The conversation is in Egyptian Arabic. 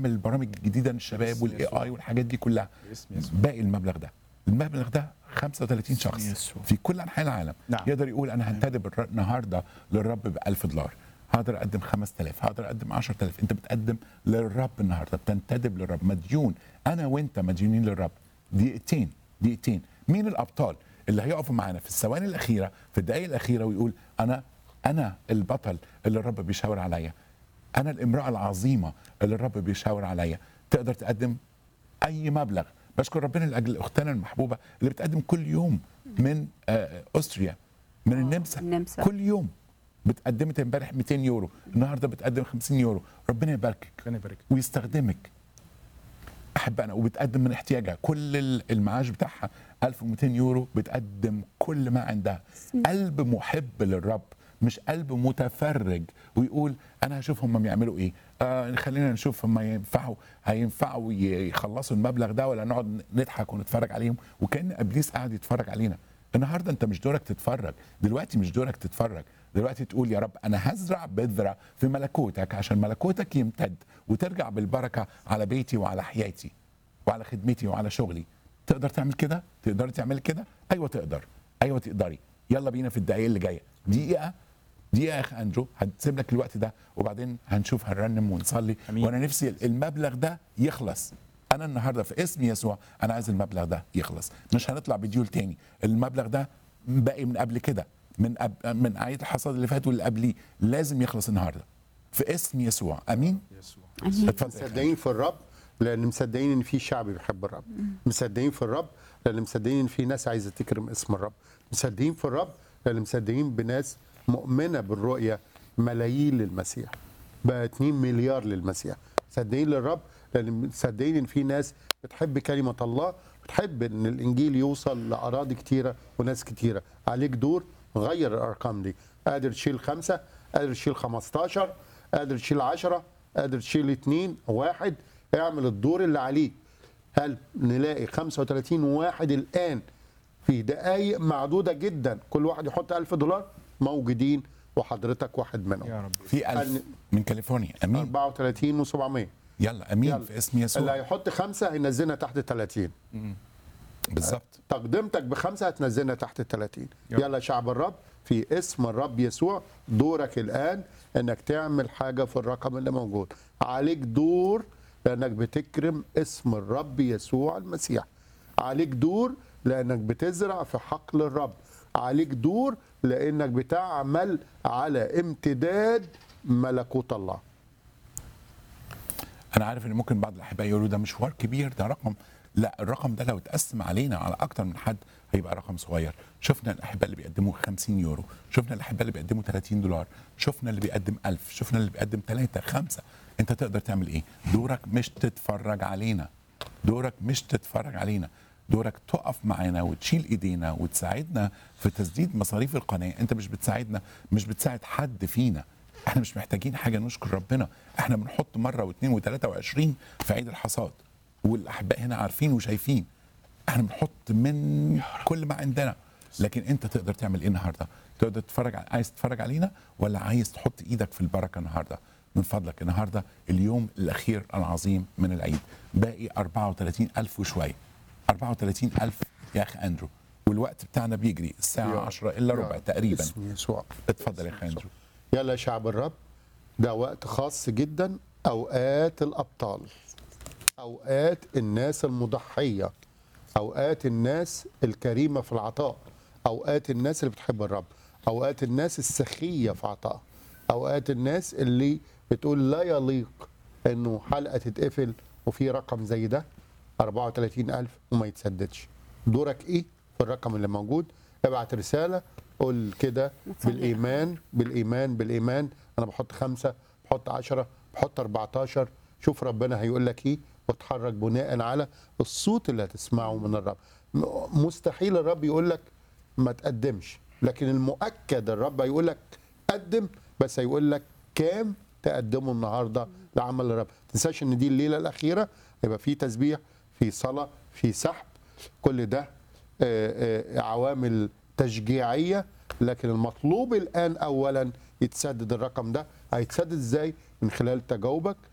نعمل البرامج الجديده للشباب باسم والاي يسوع. اي والحاجات دي كلها باسم يسوع. باقي المبلغ ده المبلغ ده 35 شخص يسوع. في كل انحاء العالم نعم. يقدر يقول انا هنتدب الر- النهارده للرب ب 1000 دولار هقدر اقدم 5000 هقدر اقدم 10000 انت بتقدم للرب النهارده بتنتدب للرب مديون انا وانت مديونين للرب دقيقتين دقيقتين مين الابطال اللي هيقفوا معانا في الثواني الاخيره في الدقائق الاخيره ويقول انا انا البطل اللي الرب بيشاور عليا انا الامراه العظيمه اللي الرب بيشاور عليا تقدر تقدم اي مبلغ بشكر ربنا لاجل اختنا المحبوبه اللي بتقدم كل يوم من آه، استريا من النمسا النمسا. كل يوم بتقدمت امبارح 200 يورو النهارده بتقدم 50 يورو ربنا يباركك ربنا يبارك ويستخدمك احب انا وبتقدم من احتياجها كل ال- المعاش بتاعها 1200 يورو بتقدم كل ما عندها قلب محب للرب مش قلب متفرج ويقول انا هشوف هم بيعملوا ايه آه خلينا نشوف هم ينفعوا هينفعوا ي- يخلصوا المبلغ ده ولا نقعد نضحك ونتفرج عليهم وكان ابليس قاعد يتفرج علينا النهارده انت مش دورك تتفرج دلوقتي مش دورك تتفرج دلوقتي تقول يا رب انا هزرع بذره في ملكوتك عشان ملكوتك يمتد وترجع بالبركه على بيتي وعلى حياتي وعلى خدمتي وعلى شغلي تقدر تعمل كده تقدري تعمل كده ايوه تقدر ايوه تقدري يلا بينا في الدقائق اللي جايه دقيقه دقيقه يا اخ اندرو هنسيب لك الوقت ده وبعدين هنشوف هنرنم ونصلي أمين. وانا نفسي المبلغ ده يخلص انا النهارده في اسم يسوع انا عايز المبلغ ده يخلص مش هنطلع بديول تاني المبلغ ده باقي من قبل كده من أب... من عيد الحصاد اللي فات واللي قبليه لازم يخلص النهارده في اسم يسوع امين يسوع امين اتفضل يا أخ مصدقين في الرب لان مصدقين ان في شعب بيحب الرب مصدقين في الرب لان مصدقين ان في ناس عايزه تكرم اسم الرب مصدقين في الرب لان مصدقين بناس مؤمنه بالرؤيه ملايين للمسيح بقى 2 مليار للمسيح مصدقين للرب لان مصدقين ان في ناس بتحب كلمه الله بتحب ان الانجيل يوصل لاراضي كتيره وناس كتيره عليك دور غير الارقام دي قادر تشيل خمسه قادر تشيل 15 قادر تشيل 10 قادر تشيل اتنين واحد اعمل الدور اللي عليك هل نلاقي 35 واحد الان في دقائق معدوده جدا كل واحد يحط 1000 دولار موجودين وحضرتك واحد منهم يا رب في ألف من كاليفورنيا امين 34 و700 يلا امين يلا. في اسم اللي يسوع هيحط خمسه هينزلنا تحت 30 بالظبط تقدمتك بخمسه هتنزلنا تحت ال 30 يلا. يلا شعب الرب في اسم الرب يسوع دورك الان انك تعمل حاجه في الرقم اللي موجود عليك دور لانك بتكرم اسم الرب يسوع المسيح عليك دور لانك بتزرع في حقل الرب عليك دور لانك بتعمل على امتداد ملكوت الله انا عارف ان ممكن بعض الاحباء يقولوا ده مشوار كبير ده رقم لا الرقم ده لو اتقسم علينا على اكتر من حد هيبقى رقم صغير شفنا الاحباء اللي بيقدموا 50 يورو شفنا الاحباء اللي بيقدموا 30 دولار شفنا اللي بيقدم 1000 شفنا اللي بيقدم 3 5 انت تقدر تعمل ايه دورك مش تتفرج علينا دورك مش تتفرج علينا دورك تقف معانا وتشيل ايدينا وتساعدنا في تسديد مصاريف القناه انت مش بتساعدنا مش بتساعد حد فينا احنا مش محتاجين حاجه نشكر ربنا احنا بنحط مره واثنين وثلاثه وعشرين في عيد الحصاد والاحباء هنا عارفين وشايفين احنا بنحط من كل ما عندنا لكن انت تقدر تعمل ايه النهارده تقدر تتفرج ع- عايز تتفرج علينا ولا عايز تحط ايدك في البركه النهارده من فضلك النهارده اليوم الاخير العظيم من العيد باقي 34 الف وشويه 34 الف يا اخ اندرو والوقت بتاعنا بيجري الساعه 10 الا ربع تقريبا اسم يسوع اتفضل يا اخ اندرو يلا يا شعب الرب ده وقت خاص جدا اوقات الابطال اوقات الناس المضحيه اوقات الناس الكريمه في العطاء اوقات الناس اللي بتحب الرب اوقات الناس السخيه في عطائها اوقات الناس اللي بتقول لا يليق انه حلقه تتقفل وفي رقم زي ده 34000 وما يتسددش دورك ايه في الرقم اللي موجود ابعت رساله قول كده نصلي. بالايمان بالايمان بالايمان انا بحط خمسه بحط عشرة بحط 14 شوف ربنا هيقول لك ايه وتحرك بناء على الصوت اللي هتسمعه من الرب م- مستحيل الرب يقول لك ما تقدمش لكن المؤكد الرب هيقول لك قدم بس هيقول لك كام تقدمه النهارده لعمل الرب ما تنساش ان دي الليله الاخيره يبقى في تسبيح في صلاه في سحب كل ده آه، آه، عوامل تشجيعيه لكن المطلوب الان اولا يتسدد الرقم ده هيتسدد ازاي من خلال تجاوبك